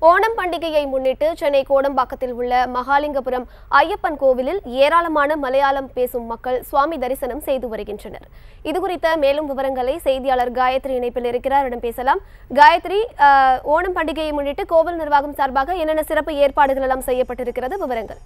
ஓணம் பண்டிகையை முன்னிட்டு சென்னை கோடம்பாக்கத்தில் உள்ள மகாலிங்கபுரம் ஐயப்பன் கோவிலில் ஏராளமான மலையாளம் பேசும் மக்கள் சுவாமி தரிசனம் செய்து வருகின்றனர் இதுகுறித்த மேலும் விவரங்களை செய்தியாளர் காயத்ரி இணைப்பில் இருக்கிறார் இடம் பேசலாம் காயத்ரி அஹ், ஓணம் பண்டிகையை முன்னிட்டு கோவில் நிர்வாகம் சார்பாக என்னென்ன சிறப்பு ஏற்பாடுகள் எல்லாம் செய்யப்பட்டிருக்கிறது விவரங்கள்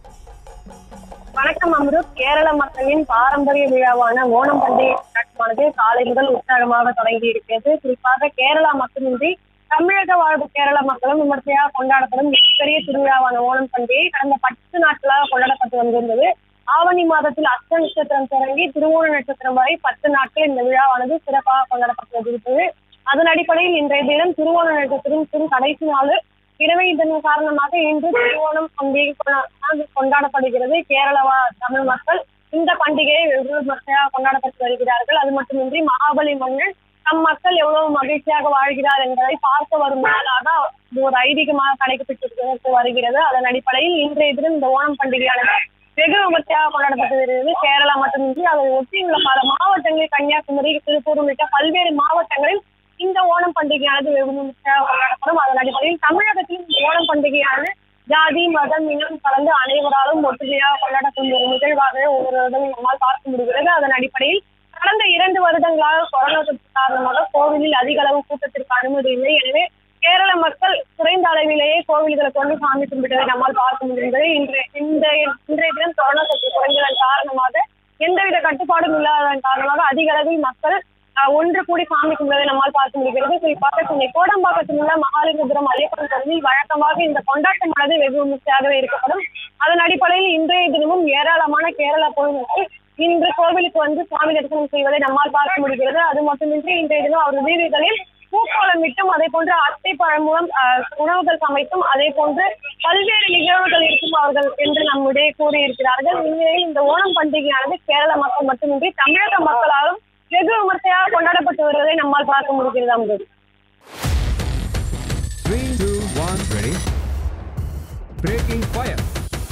வணக்கம் அம்ருத் கேரள மக்களின் பாரம்பரிய விழாவான ஓணம் பண்டிகை கொண்டாட்டமானது காலை முதல் உற்சாகமாக தொடங்கி இருக்கிறது குறிப்பாக கேரளா மட்டுமின்றி தமிழக வாழ்வு கேரள மக்களும் விமர்சையாக கொண்டாடப்படும் மிகப்பெரிய திருவிழாவான ஓணம் பண்டிகை கடந்த பத்து நாட்களாக கொண்டாடப்பட்டு வந்திருந்தது ஆவணி மாதத்தில் அஸ்த நட்சத்திரம் தொடங்கி திருவோண நட்சத்திரம் வரை பத்து நாட்கள் இந்த விழாவானது சிறப்பாக கொண்டாடப்பட்டு வந்திருக்கிறது அதன் அடிப்படையில் இன்றைய தினம் திருவோண நட்சத்திரம் கடைசி நாள் எனவே இதன் காரணமாக இன்று திருவோணம் பண்டிகை கொண்டா- கொண்டாடப்படுகிறது கேரளவா தமிழ் மக்கள் இந்த பண்டிகையை வெகு விமர்சையாக கொண்டாடப்பட்டு வருகிறார்கள் அது மட்டுமின்றி மகாபலி மன்னன் நம் மக்கள் எவ்வளவு மகிழ்ச்சியாக வாழ்கிறார் என்பதை பார்க்க வரும் நாளாக இது ஒரு ஐதீகமாக கடைபிடித்து வருகிறது அதன் அடிப்படையில் இன்றைய தினம் இந்த ஓணம் பண்டிகையானது வெகு விமர்சையாக கொண்டாடப்பட்டு வருகிறது கேரளா மட்டுமின்றி அதை ஒட்டியுள்ள பல மாவட்டங்களில் கன்னியாகுமரி திருப்பூர் உள்ளிட்ட பல்வேறு மாவட்டங்களில் இந்த ஓணம் பண்டிகையானது வெகு விமர்சையாக கொண்டாடப்படும் அதன் அடிப்படையில் தமிழகத்திலும் இந்த ஓணம் பண்டிகையானது ஜாதி மதம் இனம் கலந்து அனைவராலும் ஒற்றுமையாக கொண்டாடக்கூடிய ஒரு நிகழ்வாக ஒவ்வொரு வருடமும் நம்மால் பார்க்க முடிகிறது அதன் அடிப்படையில் கடந்த இரண்டு வருடங்களாக கொரோனா தொற்று காரணமாக கோவிலில் அதிக அளவு கூட்டத்திற்கு அனுமதி இல்லை எனவே கேரள மக்கள் குறைந்த அளவிலேயே கோவில்களை கொண்டு சாமி கும்பிட்டதை நம்மால் பார்க்க முடிகிறது இன்று இந்த இன்றைய தினம் கொரோனா தொற்று குறைந்ததன் காரணமாக எந்தவித கட்டுப்பாடும் இல்லாததன் காரணமாக அதிக அளவில் மக்கள் அஹ், ஒன்று கூடி சாமி கும்பிடுவதை நம்மால் பார்க்க முடிகிறது குறிப்பாக சென்னை கோடம்பாக்கத்தில் உள்ள மகாலிங்கபுரம் ஐயப்பன் கோவிலில் வழக்கமாக இந்த கொண்டாட்டமானது வெகு விமர்சையாகவே இருக்கப்படும் அதன் அடிப்படையில் இன்றைய தினமும் ஏராளமான கேரள பொதுமக்கள் இன்று கோவிலுக்கு வந்து சுவாமி தரிசனம் செய்வதை நம்மால் பார்க்க முடிகிறது அது மட்டுமின்றி இன்றைய தினம் அவர் வீடுகளில் பூக்கோளம் விட்டும் அதே போன்று அத்தை பழம் மூலம் அஹ், உணவுகள் சமைத்தும் அதே போன்று பல்வேறு நிகழ்வுகள் இருக்கும் அவர்கள் என்று நம்மிடையே கூறியிருக்கிறார்கள் இந்நிலையில் இந்த ஓணம் பண்டிகையானது கேரள மக்கள் மட்டுமின்றி தமிழக மக்களாலும் வெகு விமர்சையாக கொண்டாடப்பட்டு வருவதை நம்மால் பார்க்க முடிகிறது அம்பது Three, two, one, ready. Breaking fire.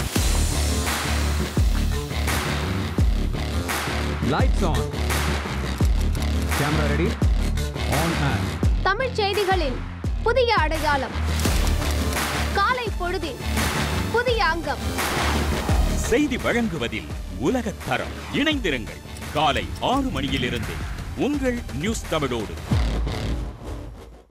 Lights on. Camera ready. On and. Tamil செய்திகளின் புதிய அடையாளம் காலை பொழுதின் புதிய அங்கம் செய்தி வழங்குவதில் உலகத் தரம் இணைந்திருங்கள் காலை ஆறு மணியிலிருந்து உங்கள் நியூஸ் தமிழோடு